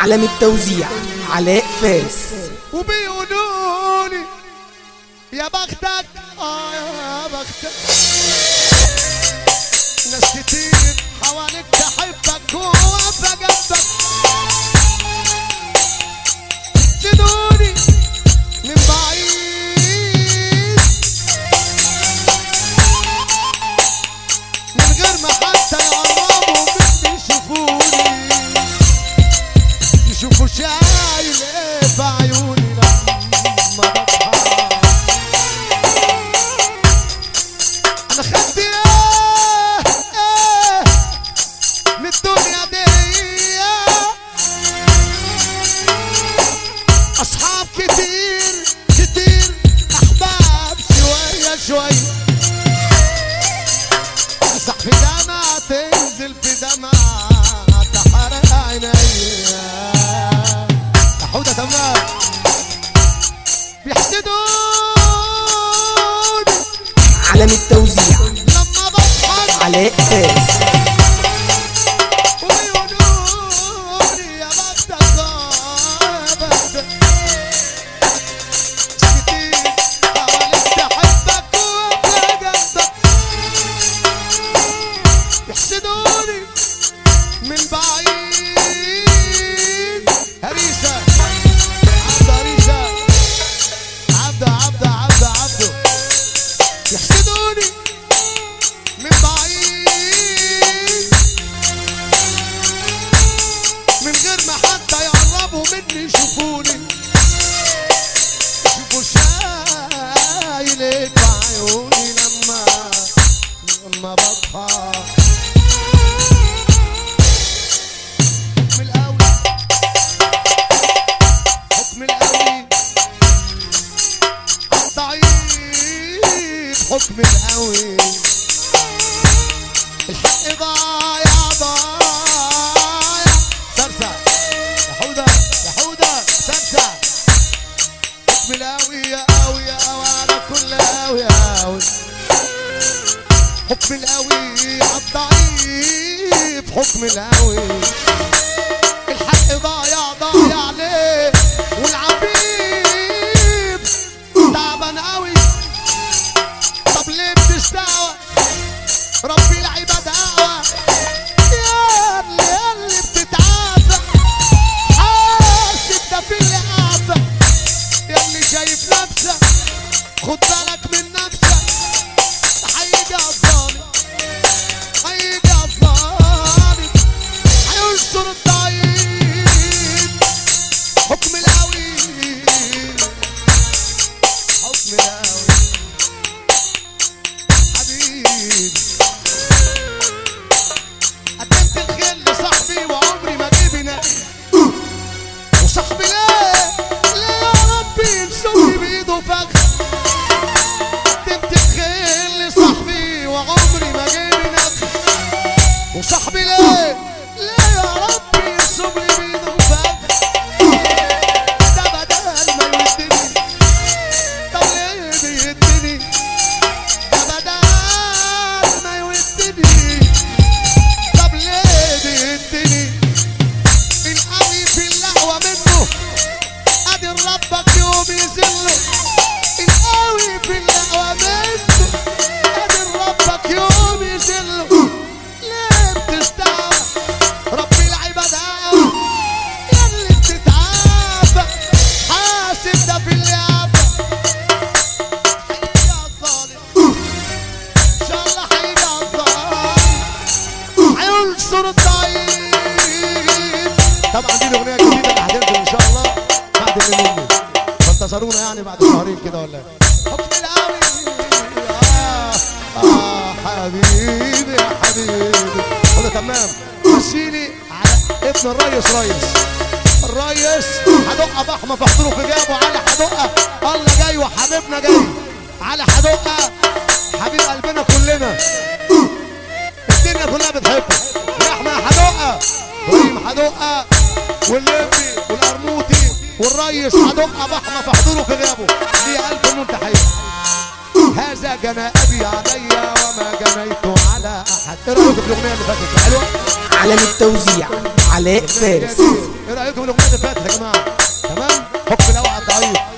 عالم التوزيع علاء فارس وبيقولوا لي يا بختك اه يا بختك ناس كتير حواليك تحبك وواقفه جنبك شدوني من بعيد من غير ما حتى يقربوا مني يشوفوني يشوفوا شايل ايه في عيوني لما بضحك انا خدت ايه ايه من الدنيا دي اصحاب كتير كتير احباب شويه شويه تمسح في دمعة تنزل في دمعة تحرق عينيا يا حودة تمام بيحسدوني عالم التوزيع لما بضحك علاء فارس ويقولولي يا بختك آه بختك كتير حواليك تحبك وابقى جنبك يحسدوني من بعيد هريسة عبد هريسة عبد عبد عبد عبده يحسدوني من بعيد من غير ما حتى يقربوا مني يشوفوني يشوفوا شايلك عيوني لما لما بضحك حكم القوي حكم القوي ضعيف حكم القوي الحق ضايع ضايع سرسع يا حودة يا حودة سرسع حكم القوي يا قوي يا قوي على كل قوي يا قوي حكم القوي عالضعيف حكم القوي الحق ضايع ضايع ليه والعبيد تعبان قوي طب ليه بتستعوى ربي العباد قوى يا اللي يا اللي بتتعافى حاسب ده في اللي عافى يا اللي شايف نفسك خد بالك من نفسك هيجي الظالم هيجي الظالم هينصر الضعيف حكم القوي حكم القوي حبيبي قدمت الخير لصاحبي وعمري ما جيبي نادي وصاحبي ليه ليه يا ربي يمسكني بايده فخ قدمت الخير لصاحبي وعمري ما جيبي نادي وصاحبي ليه ليه يا ربي يمسكني بايده فخ ده بدل ما يودني طب ليه بيدني ده بدل ما يودني طب ليه بيدني القوي في اللهوة منه قادر ربك يوم يذله القوي في اللهوة منه قادر ربك يوم يذله ليه بتستعب ربي العباد قوي يا اللي بتتعافى حاسب ده في اللي عافى هيجي الظالم ان شاء الله هيجي الظالم هينصر الضعيف طبعا دي الاغنيه الجديده اللي هتنزل ان شاء الله بعد اليومين فانتظرونا يعني بعد شهرين كده ولا إيه. حكم القوي آه, اه حبيبي يا حبيبي قول له تمام مشيني على ابن الريس ريس الريس حدقه بحمه فاحضره في جابه على حدقه الله جاي وحبيبنا جاي على حدقه حبيب قلبنا كلنا الدنيا كلها بتحبك يا احمد حدقه ابراهيم حدقه والليبي والقرموطي والريس حدقه بحمه فاحضره في غيابه ليه الف منت حبيبي هذا جنابي علي وما جنيت على احد ايه رايكم في الاغنيه اللي فاتت حلوه عالم التوزيع علاء فارس ايه رايكم الاغنيه اللي فاتت يا جماعه تمام حكم الاول على الضعيف